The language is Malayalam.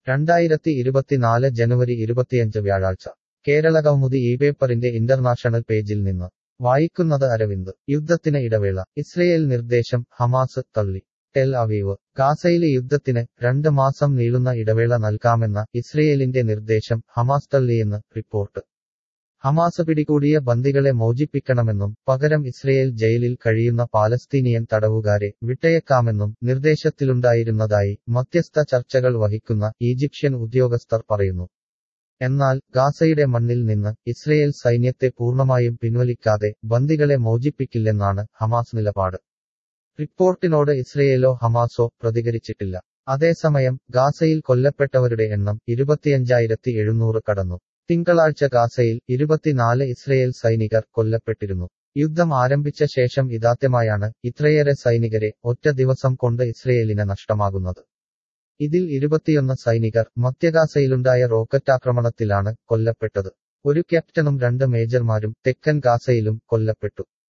രണ്ടായിരത്തി ഇരുപത്തിനാല് ജനുവരി ഇരുപത്തിയഞ്ച് വ്യാഴാഴ്ച കേരളകൗമുദി ഈ പേപ്പറിന്റെ ഇന്റർനാഷണൽ പേജിൽ നിന്ന് വായിക്കുന്നത് അരവിന്ദ് യുദ്ധത്തിന് ഇടവേള ഇസ്രയേൽ നിർദ്ദേശം ഹമാസ് തള്ളി ടെൽ അവീവ് ഗാസയിലെ യുദ്ധത്തിന് രണ്ട് മാസം നീളുന്ന ഇടവേള നൽകാമെന്ന ഇസ്രയേലിന്റെ നിർദ്ദേശം ഹമാസ് തള്ളിയെന്ന് റിപ്പോർട്ട് ഹമാസ് പിടികൂടിയ ബന്ദികളെ മോചിപ്പിക്കണമെന്നും പകരം ഇസ്രയേൽ ജയിലിൽ കഴിയുന്ന പാലസ്തീനിയൻ തടവുകാരെ വിട്ടയക്കാമെന്നും നിർദ്ദേശത്തിലുണ്ടായിരുന്നതായി മധ്യസ്ഥ ചർച്ചകൾ വഹിക്കുന്ന ഈജിപ്ഷ്യൻ ഉദ്യോഗസ്ഥർ പറയുന്നു എന്നാൽ ഗാസയുടെ മണ്ണിൽ നിന്ന് ഇസ്രയേൽ സൈന്യത്തെ പൂർണ്ണമായും പിൻവലിക്കാതെ ബന്ദികളെ മോചിപ്പിക്കില്ലെന്നാണ് ഹമാസ് നിലപാട് റിപ്പോർട്ടിനോട് ഇസ്രയേലോ ഹമാസോ പ്രതികരിച്ചിട്ടില്ല അതേസമയം ഗാസയിൽ കൊല്ലപ്പെട്ടവരുടെ എണ്ണം ഇരുപത്തിയഞ്ചായിരത്തി എഴുന്നൂറ് കടന്നു തിങ്കളാഴ്ച ഗാസയിൽ ഇരുപത്തിനാല് ഇസ്രയേൽ സൈനികർ കൊല്ലപ്പെട്ടിരുന്നു യുദ്ധം ആരംഭിച്ച ശേഷം ഇതാദ്യമായാണ് ഇത്രയേറെ സൈനികരെ ഒറ്റ ദിവസം കൊണ്ട് ഇസ്രയേലിന് നഷ്ടമാകുന്നത് ഇതിൽ ഇരുപത്തിയൊന്ന് സൈനികർ മധ്യഗാസയിലുണ്ടായ റോക്കറ്റാക്രമണത്തിലാണ് കൊല്ലപ്പെട്ടത് ഒരു ക്യാപ്റ്റനും രണ്ട് മേജർമാരും തെക്കൻ ഗാസയിലും കൊല്ലപ്പെട്ടു